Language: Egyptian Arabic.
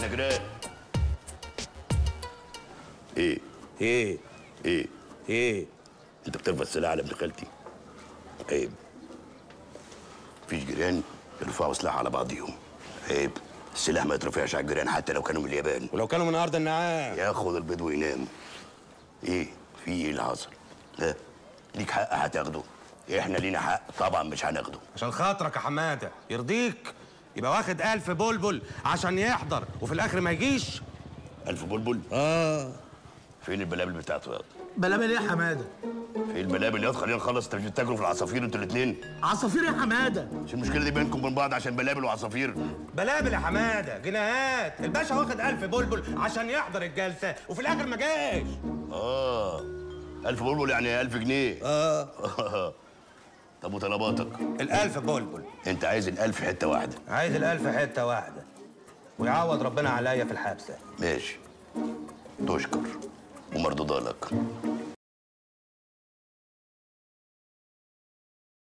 احنا جيران ايه ايه ايه ايه انت بترفع السلاح على ابن خالتي عيب مفيش جيران يرفعوا سلاح على بعضيهم عيب السلاح ما يترفعش على الجيران حتى لو كانوا من اليابان ولو كانوا من ارض النعام ياخد البيض وينام ايه في ايه اللي حصل ها ليك حق هتاخده احنا لينا حق طبعا مش هناخده عشان خاطرك يا حماده يرضيك يبقى واخد ألف بلبل عشان يحضر وفي الاخر ما يجيش الف بلبل اه فين البلابل بتاعته يا بلابل ايه يا حماده فين البلابل يا خلينا نخلص انتوا مش بتاكلوا في العصافير انتوا الاثنين عصافير يا حماده مش المشكله دي بينكم وبين بعض عشان بلابل وعصافير بلابل يا حماده جنيهات الباشا واخد ألف بلبل عشان يحضر الجلسه وفي الاخر ما جاش اه الف بلبل يعني الف جنيه اه طب وطلباتك الألف بلبل انت عايز الالف حته واحده عايز الألف حته واحده ويعوض ربنا عليا في الحبسه ماشي تشكر ومردودة لك